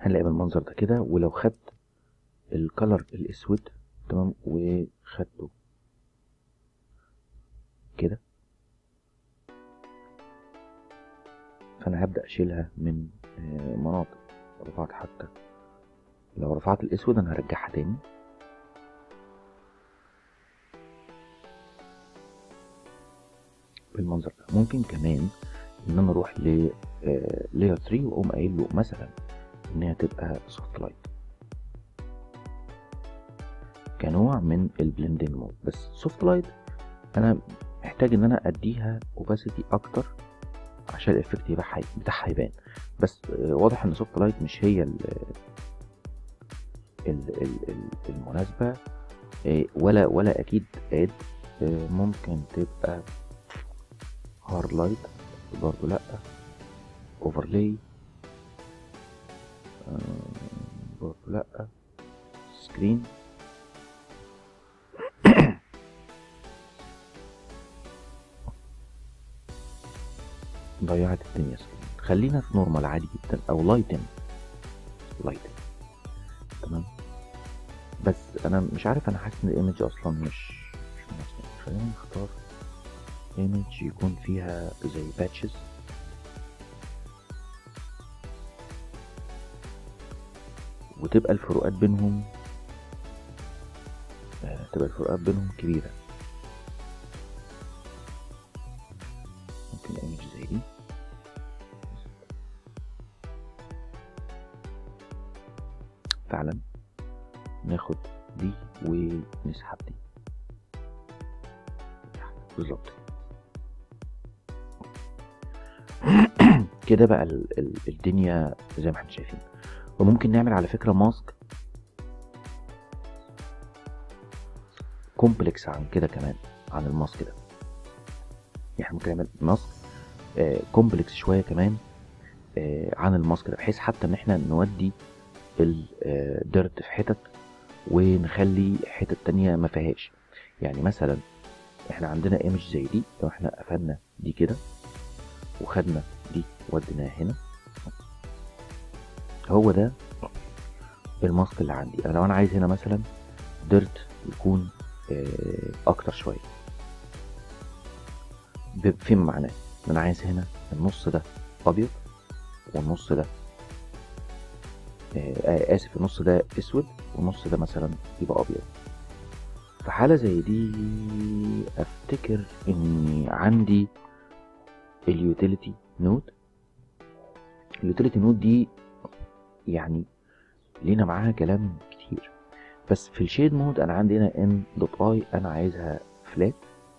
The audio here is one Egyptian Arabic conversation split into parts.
هنلاقي بالمنظر ده كده ولو خدت الكلر الاسود تمام وخدته كده فانا هبدأ اشيلها من آه، مناطق رفعت حتى لو رفعت الاسود انا هرجعها تاني بالمنظر ده ممكن كمان ان انا اروح ل لاير 3 واقوم قايل له مثلا ان هي تبقى سوفت لايت كنوع من البلندنج مود بس سوفت لايت انا محتاج ان انا اديها اوباسيتي اكتر عشان الافكت يبقى حي... بتاعها يبان بس آه، واضح ان سوفت لايت مش هي ال ال ال ال المناسبة آه، ولا ولا اكيد اد آه، ممكن تبقى هارد لايت برضه لا اوفرلاي برضه لا سكرين ضيعت الدنيا سكرين خلينا في نورمال عادي جدا او لايتن لايتن تمام بس انا مش عارف انا حاسس ان الايمج اصلا مش مش مناسبة خلينا نختار ايمج يكون فيها زي باتشز وتبقى الفروقات بينهم آه، تبقى الفروقات بينهم كبيرة ممكن ايمج زي دي فعلا ناخد دي ونسحب دي بالظبط كده بقى ال ال الدنيا زي ما احنا شايفين وممكن نعمل على فكرة ماسك كومبلكس عن كده كمان عن الماسك ده يعني ممكن نعمل ماسك آه كومبلكس شوية كمان آه عن الماسك ده بحيث حتى ان احنا نودي الديرت في حتت ونخلي حتت تانية ما فيهاش يعني مثلا احنا عندنا ايمج زي دي لو احنا قفلنا دي كده وخدنا دي وديناها هنا هو ده الماسك اللي عندي انا لو انا عايز هنا مثلا ديرت يكون آه، اكتر شويه ب- فيما معناه ان انا عايز هنا النص ده ابيض والنص ده آه، آه، اسف النص ده اسود والنص ده مثلا يبقى ابيض في حالة زي دي افتكر اني عندي اليوتيليتي نود اليوتيليتي نود دي يعني لينا معاها كلام كتير بس في الشيد مود انا عندي هنا ان دوت اي انا عايزها فلات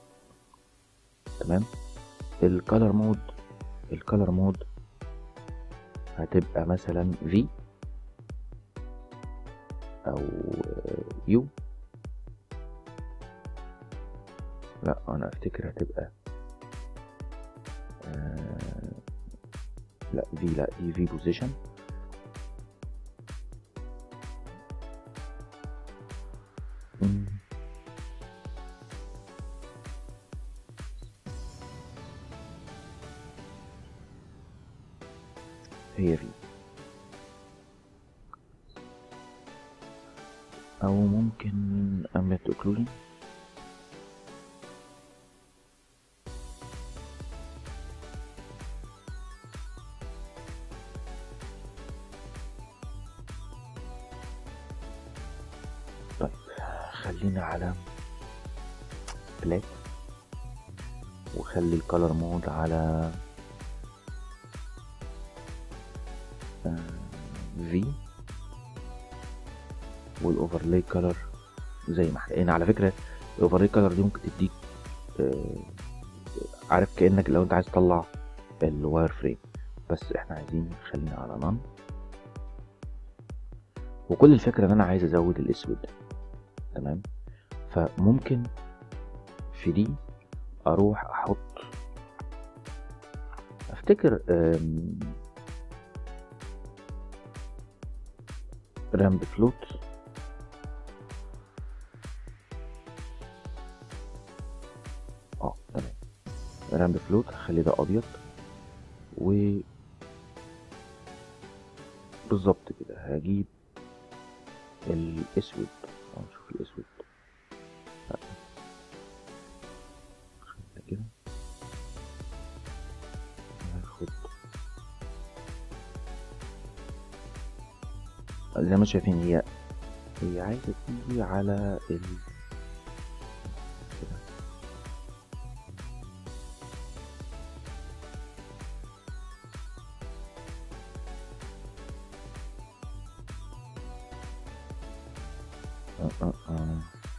تمام الكالر مود الكالر مود هتبقى مثلا في او يو لا انا افتكر هتبقى آه، لا في لا دي في بوزيشن هي في او ممكن ambient occlusion طيب خلينا على بلاك وخلي الكالر مود على في والاوفرلاي كلر زي ما احنا لقينا على فكره الاوفرلاي كلر دي ممكن تديك آه، عارف كانك لو انت عايز تطلع الواير فريم بس احنا عايزين خلينا على نان وكل الفكره ان انا عايز ازود الاسود تمام فممكن في دي اروح احط افتكر آم، رامب فلوت اه تمام رامب فلوت هخلي ده ابيض و بالظبط كده هجيب الاسود أو نشوف الاسود لا. خلينا كده هاخد زي ما شايفين هي هي عايزة تيجي على ال كده آه آه آه.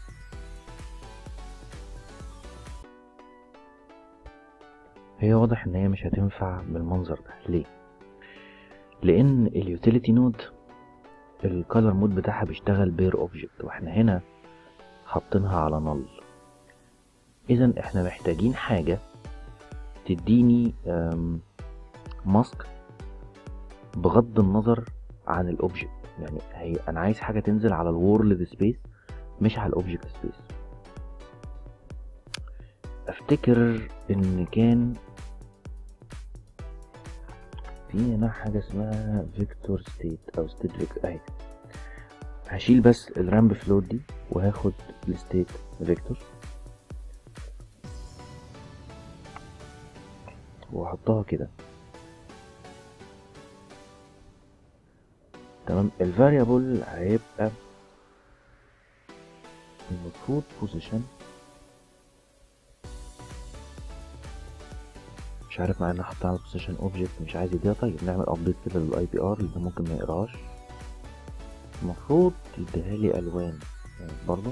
هي واضح ان هي مش هتنفع بالمنظر ده ليه لان اليوتيليتي نود الكالر مود بتاعها بيشتغل بير اوبجكت واحنا هنا حاطينها على نل اذا احنا محتاجين حاجة تديني ماسك بغض النظر عن الاوبجكت يعني هي انا عايز حاجة تنزل على الورلد سبيس مش على الاوبجكت سبيس افتكر ان كان في هنا حاجة اسمها فيكتور ستيت او ستيت فيكتور اهي هشيل بس الرامب فلوت دي وهاخد الستيت فيكتور واحطها كده تمام الفاريبل هيبقى المفروض بوزيشن مش عارف مع ان حطها على بوزيشن اوبجكت مش عايز يديها طيب نعمل ابديت كده للاي بي ار اللي ممكن ما يقراش المفروض يديها لي الوان يعني برضو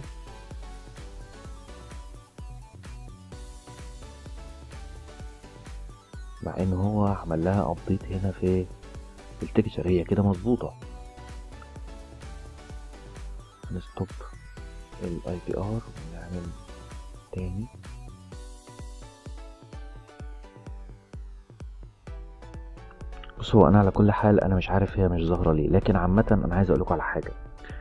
مع ان هو عمل لها ابديت هنا في التكتشر هي كده مظبوطه نستوب الاي بي ار ونعمل تاني بص هو انا على كل حال انا مش عارف هي مش ظاهره ليه لكن عامه انا عايز اقول لكم على حاجه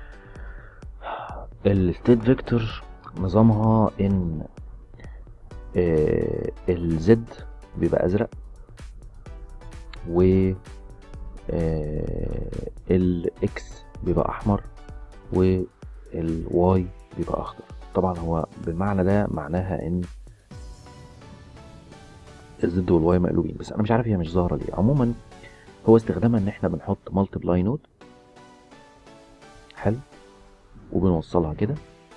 الستيت فيكتور نظامها ان الزد بيبقى ازرق و الاكس بيبقى احمر والواي بيبقى اخضر طبعا هو بالمعنى ده معناها ان الزد والواي مقلوبين بس انا مش عارف هي مش ظاهره ليه عموما هو استخدامها ان احنا بنحط مالتيبلاي نود حلو وبنوصلها كده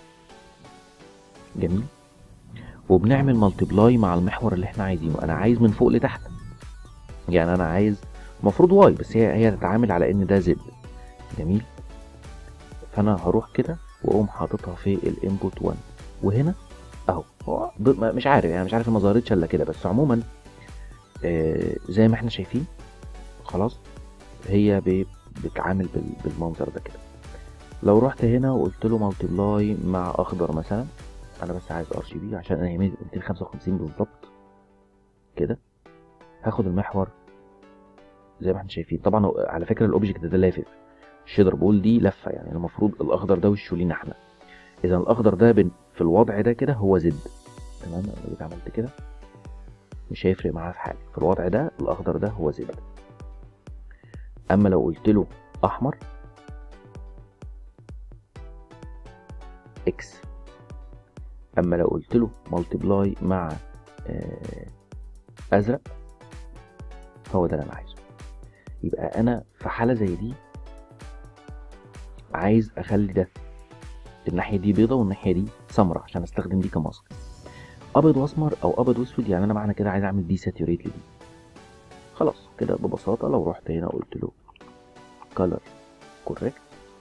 جميل وبنعمل مالتيبلاي مع المحور اللي احنا عايزينه انا عايز من فوق لتحت يعني انا عايز المفروض واي بس هي هي تتعامل على ان ده زد جميل فانا هروح كده واقوم حاططها في الانبوت 1 وهنا اهو هو مش عارف يعني مش عارف ما ظهرتش الا كده بس عموما آه زي ما احنا شايفين خلاص هي بتعامل بالمنظر ده كده لو رحت هنا وقلت له مالتيبلاي مع اخضر مثلا انا بس عايز ار جي بي عشان انا يهمني 255 بالظبط كده هاخد المحور زي ما احنا شايفين طبعا على فكره الاوبجكت ده لافف الشيدر بول دي لفه يعني المفروض الاخضر ده وشه لينا احنا اذا الاخضر ده في الوضع ده كده هو زد تمام لو جيت عملت كده مش هيفرق معاه في حاجه في الوضع ده الاخضر ده هو زد اما لو قلت له احمر اكس اما لو قلت له مالتيبلاي مع ازرق هو ده اللي انا عايزه يبقى انا في حاله زي دي عايز اخلي ده الناحيه دي بيضه والناحيه دي سمراء عشان استخدم دي كماسك ابيض واسمر او ابيض واسود يعني انا معنى كده عايز اعمل دي ساتوريت لدي خلاص كده ببساطه لو رحت هنا قلت له color correct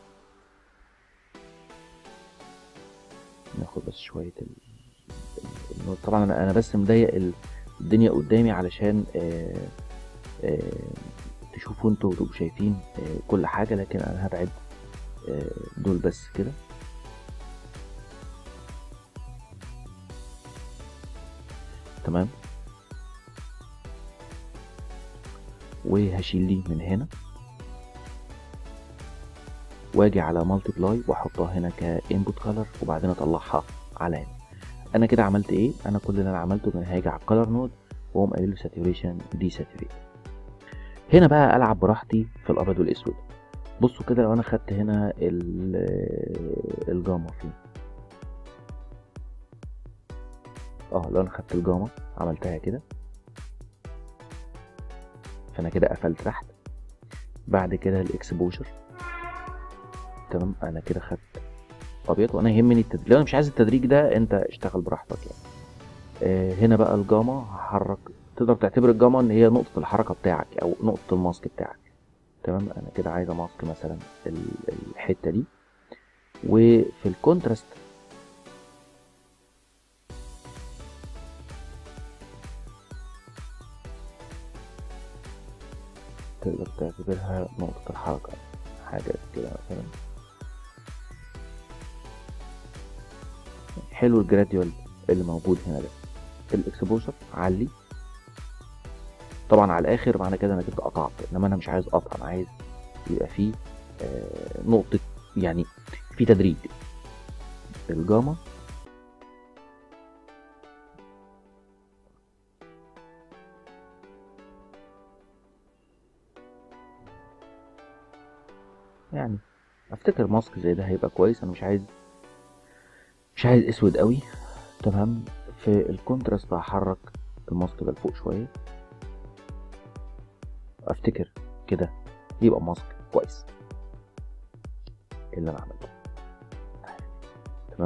ناخد بس شويه ال... ال... طبعا انا انا بس مضيق الدنيا قدامي علشان آآ آآ تشوفوا انتوا وتبقوا شايفين كل حاجه لكن انا هبعد دول بس كده تمام وهشيل دي من هنا واجي على مالتيبلاي واحطها هنا كانبوت كلر وبعدين اطلعها على هنا انا كده عملت ايه انا كل اللي انا عملته ان هاجي على الكلر نود واقوم قايل له ساتوريشن دي ساتوريت هنا بقى العب براحتي في الابيض والاسود بصوا كده لو انا خدت هنا الجاما فين اه لو انا خدت الجاما عملتها كده فانا كده قفلت تحت بعد كده الاكسبوجر تمام انا كده خدت ابيض وانا يهمني التدريج لو انا مش عايز التدريج ده انت اشتغل براحتك يعني آه هنا بقى الجاما هحرك تقدر تعتبر الجاما ان هي نقطة الحركة بتاعك او نقطة الماسك بتاعك تمام انا كده عايز ماسك مثلا الحتة دي وفي الكونتراست تقدر تعتبرها نقطة الحركة حاجة كده مثلا حلو الجراديوال اللي موجود هنا ده الاكسبوجر علي طبعا على الاخر معنى كده انا كده قطعت انما انا مش عايز قطع انا عايز يبقى فيه آه نقطة يعني في تدريج الجاما يعني افتكر ماسك زي ده هيبقى كويس انا مش عايز مش عايز اسود قوي تمام في الكونتراست هحرك الماسك ده لفوق شويه افتكر كده يبقى ماسك كويس اللي انا عملته تمام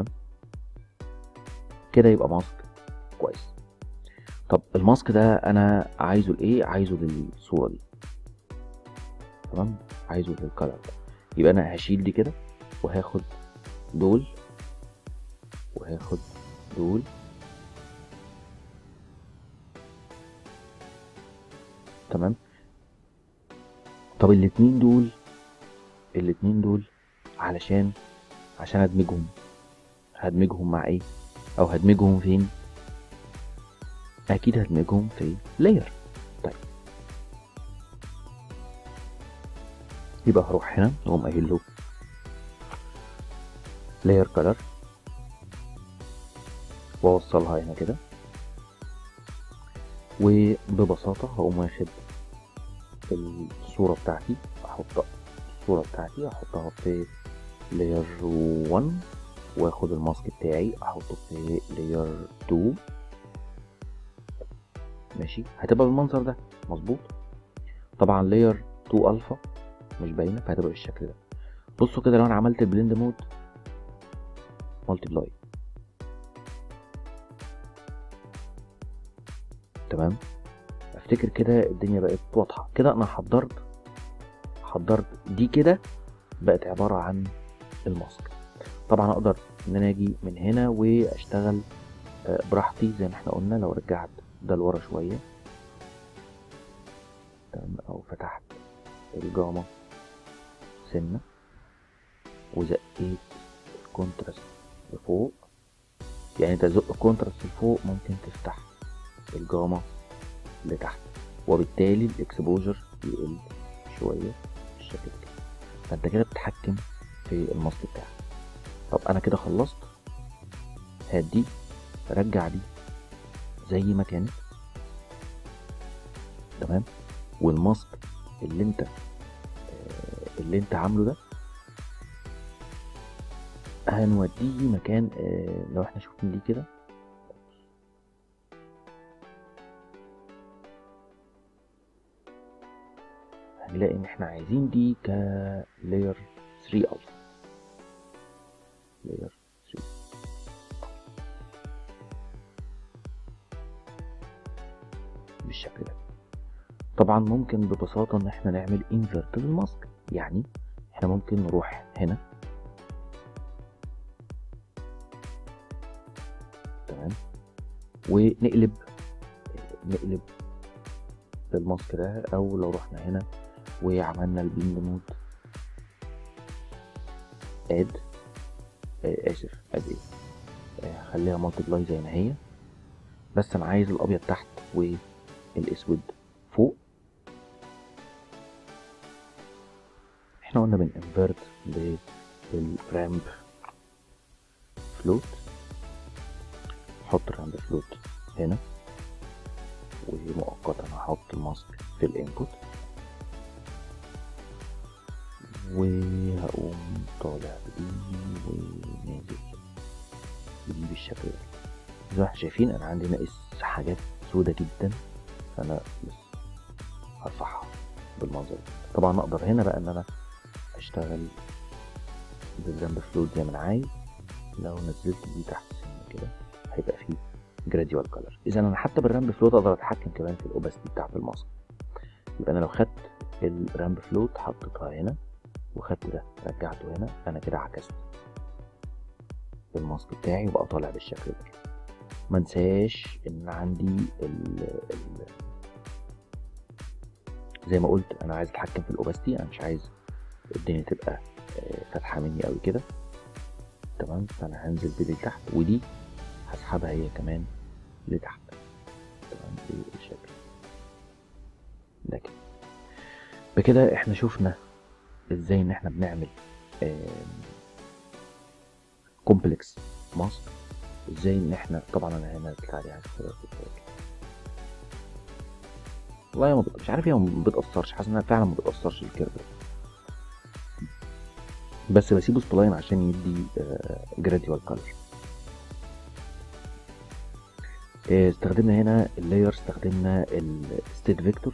كده يبقى ماسك كويس طب الماسك ده انا عايزه لايه عايزه للصوره دي تمام عايزه للكلر ده يبقى انا هشيل دي كده وهاخد دول وهاخد دول تمام طب الاتنين دول الاتنين دول علشان عشان ادمجهم هدمجهم مع ايه او هدمجهم فين اكيد هدمجهم في لاير طيب يبقى هروح هنا اقوم قايل له لاير كلر واوصلها هنا كده وببساطة هقوم واخد الصورة بتاعتي احط الصورة بتاعتي احطها في لاير 1 واخد الماسك بتاعي احطه في لاير 2 ماشي هتبقى بالمنظر ده مظبوط طبعا لاير 2 الفا مش باينه فهتبقى بالشكل ده بصوا كده لو انا عملت البلند مود مالتيبلاي تمام افتكر كده الدنيا بقت واضحه كده انا حضرت حضرت دي كده بقت عباره عن الماسك طبعا اقدر ان انا اجي من هنا واشتغل براحتي زي ما احنا قلنا لو رجعت ده لورا شويه تمام او فتحت الجاما سنه وزقيت الكونتراست لفوق يعني انت تزق الكونتراست لفوق ممكن تفتح الجاما لتحت وبالتالي الاكسبوجر يقل شويه بالشكل كده فانت كده بتتحكم في الماسك بتاعك طب انا كده خلصت هات دي رجع دي زي ما كانت تمام والماسك اللي انت اللي انت عامله ده هنوديه مكان لو احنا شفنا دي كده هنلاقي ان احنا عايزين دي كلاير 3 الفا لاير 3 بالشكل ده طبعا ممكن ببساطة ان احنا نعمل انفرت للماسك يعني احنا ممكن نروح هنا تمام ونقلب نقلب الماسك ده او لو رحنا هنا وعملنا البيند مود اد آه اسف اد ايه آه خليها مالتيبلاي زي ما هي بس انا عايز الابيض تحت والاسود فوق احنا قلنا بننفرت بالرامب فلوت حط رامب فلوت هنا ومؤقتا هحط الماسك في الانبوت وهقوم طالع بدي ونازل بدي بالشكل ده زي ما احنا شايفين انا عندي ناقص حاجات سودة جدا فانا بس هرفعها بالمنظر ده طبعا اقدر هنا بقى ان انا اشتغل بالجنب فلوت زي ما انا عايز لو نزلت دي تحت سنة كده هيبقى فيه جراديوال كلر اذا انا حتى بالرامب فلوت اقدر اتحكم كمان في الاوباستي بتاعت الماسك يبقى انا لو خدت الرامب فلوت حطيتها هنا وخدت ده رجعته هنا انا كده عكست الماسك بتاعي وبقى طالع بالشكل ده كده ما انساش ان عندي ال ال زي ما قلت انا عايز اتحكم في الاوباستي انا مش عايز الدنيا تبقى فاتحه مني قوي كده تمام فانا هنزل بدي لتحت ودي هسحبها هي كمان لتحت تمام بالشكل ده كده بكده احنا شفنا ازاي ان احنا بنعمل كومبلكس ماسك ازاي ان احنا طبعا انا هنا بتاع دي والله ما مش عارف هي ما بتأثرش حاسس انها فعلا ما بتأثرش الكيرف بس بسيبه سبلاين عشان يدي جراديوال كلر استخدمنا هنا اللاير استخدمنا الستيت فيكتور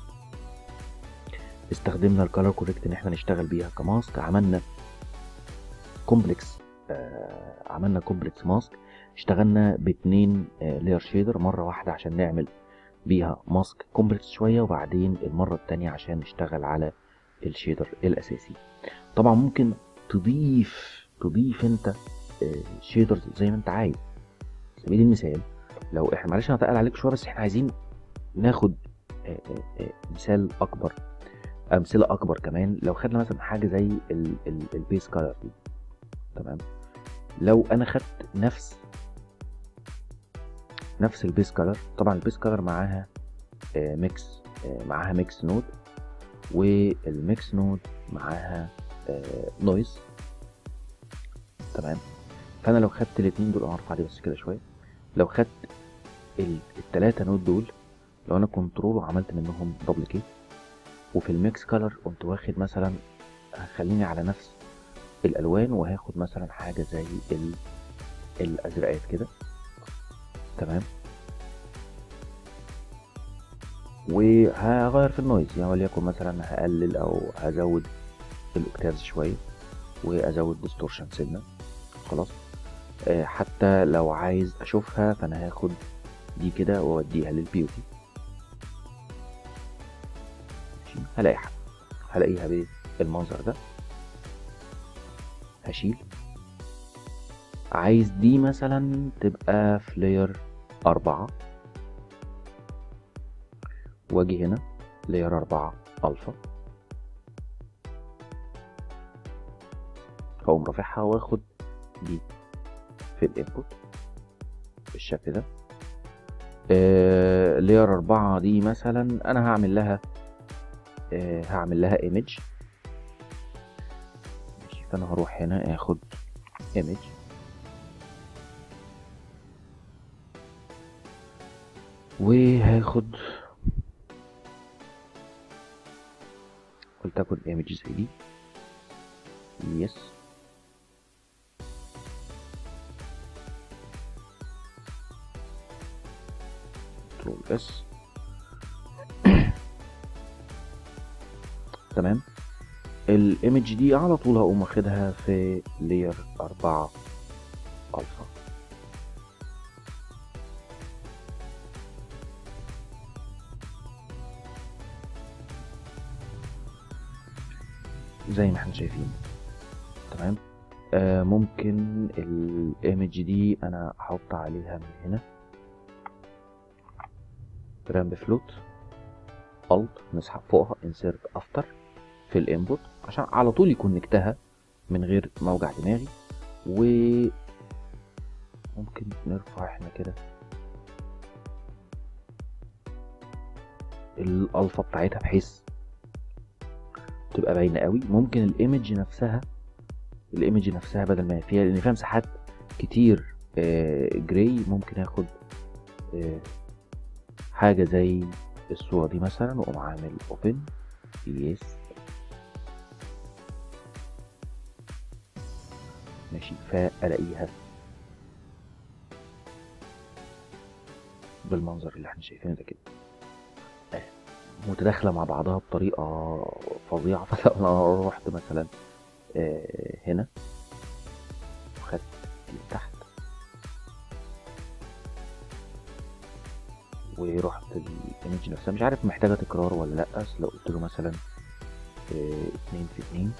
استخدمنا الكالر كوريكت ان احنا نشتغل بيها كماسك عملنا كومبلكس آه عملنا كومبلكس ماسك اشتغلنا باتنين آه لاير شيدر مرة واحدة عشان نعمل بيها ماسك كومبلكس شوية وبعدين المرة التانية عشان نشتغل على الشيدر الأساسي طبعا ممكن تضيف تضيف انت آه شيدرز زي ما انت عايز سبيل المثال لو احنا معلش انا هتقل عليك شويه بس احنا عايزين ناخد آآ آآ مثال اكبر امثله اكبر كمان لو خدنا مثلا حاجه زي ال ال البيس كلر دي تمام لو انا خدت نفس نفس البيس كلر طبعا البيس كلر معاها ميكس معاها ميكس نود والميكس نود معاها نويز تمام فانا لو خدت الاتنين دول انا هرفع دي بس كده شويه لو خدت التلاتة نود دول لو انا كنترول وعملت منهم دوبليكيت وفي الميكس كلر قمت واخد مثلا هخليني على نفس الالوان وهاخد مثلا حاجه زي ال... الازرقات كده تمام وهغير في النويز يعني وليكن مثلا هقلل او هزود الاوكتافز شويه وازود ديستورشن سنه خلاص آه حتى لو عايز اشوفها فانا هاخد دي كده واوديها للبيوتي هلاقي هلاقيها بالمنظر ده هشيل عايز دي مثلا تبقى في لاير أربعة واجي هنا لاير أربعة ألفا هقوم رافعها واخد دي في الانبوت بالشكل ده آه لاير أربعة دي مثلا أنا هعمل لها آه هعمل لها ايمج ماشي فأنا هروح هنا اخد ايمج وهاخد قلت اكل ايمج زي دي يس كنترول اس تمام الايمج دي على طول هقوم واخدها في لير أربعة ألفا زي ما احنا شايفين تمام آه ممكن الايمج دي انا احط عليها من هنا رامب فلوت الت نسحب فوقها انسيرت افتر في الانبوت عشان على طول يكون نكتها من غير موجع دماغي و ممكن نرفع احنا كده الالفا بتاعتها بحيث تبقى باينه قوي ممكن الايمج نفسها الايمج نفسها بدل ما فيها لان فيها مساحات كتير آه جراي ممكن اخد آه حاجه زي الصوره دي مثلا واقوم عامل اوبن يس ماشي فالاقيها بالمنظر اللي احنا شايفينه ده كده آه، متداخله مع بعضها بطريقه فظيعه فلو انا رحت مثلا آه، هنا وخدت دي تحت ورحت الايمج نفسها مش عارف محتاجه تكرار ولا لا بس لو قلت له مثلا آه، اتنين في اتنين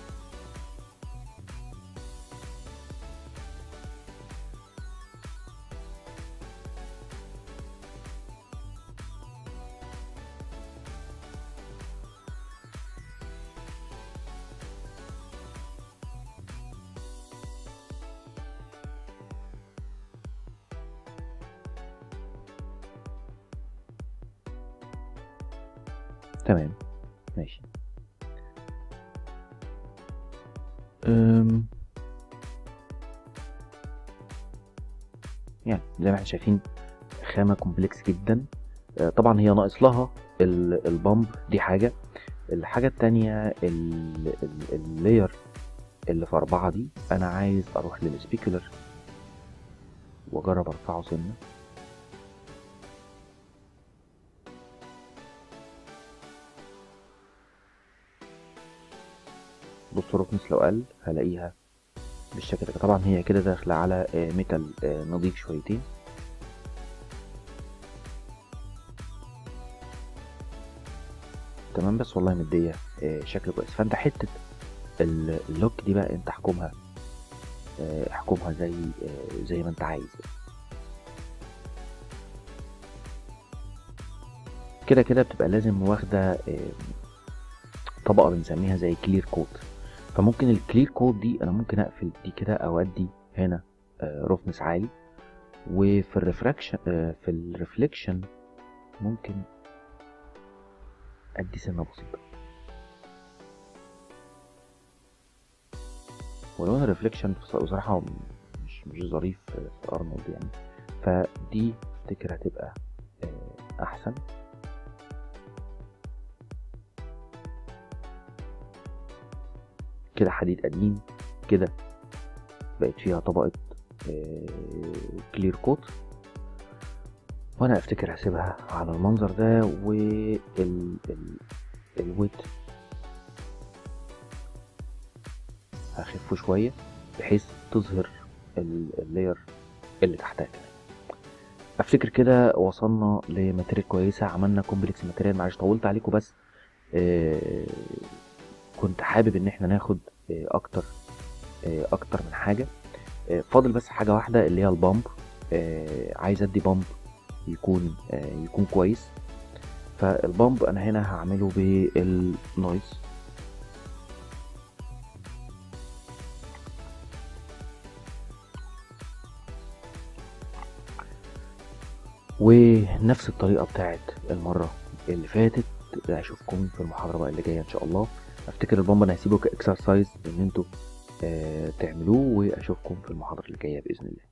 تمام ماشي أم... يعني زي ما احنا شايفين خامة كومبلكس جدا آه، طبعا هي ناقص لها ال- البامب دي حاجة الحاجة التانية ال- ال- اللاير اللي في أربعة دي أنا عايز أروح للسبيكولر وأجرب أرفعه سنة بص روكنس لو قل هلاقيها بالشكل ده طبعا هي كده داخلة على آه، ميتال آه، نضيف شويتين تمام بس والله مدية آه، شكل كويس فانت حتة ال- اللوك دي بقى انت احكمها آه، احكمها زي آه، زي ما انت عايز كده كده بتبقى لازم واخدة آه، طبقة بنسميها زي كلير كوت فممكن الكلير كوت دي انا ممكن اقفل دي كده او ادي هنا رفنس عالي وفي الريفراكشن في الريفليكشن ممكن ادي سنة بسيطة ولو انا ريفليكشن بصراحة مش مش ظريف في ارنولد يعني فدي افتكر هتبقى آه، احسن كده حديد قديم كده بقت فيها طبقة كلير كوت وانا افتكر هسيبها على المنظر ده وال ال... الويت هخفه شوية بحيث تظهر ال- اللاير اللي تحتها كمان افتكر كده وصلنا لماتيريال كويسة عملنا كومبلكس ماتيريال معلش طولت عليكم بس آه كنت حابب ان احنا ناخد آه اكتر آه اكتر من حاجة آه فاضل بس حاجة واحدة اللي هي البامب آه عايز ادي بامب يكون آه يكون كويس فالبامب انا هنا هعمله بالنويز ونفس الطريقة بتاعت المرة اللي فاتت اشوفكم في المحاضرة بقى اللي جاية ان شاء الله افتكر البامب انا هسيبه كاكسرسايز ان انتوا آه تعملوه واشوفكم في المحاضرة اللي جاية باذن الله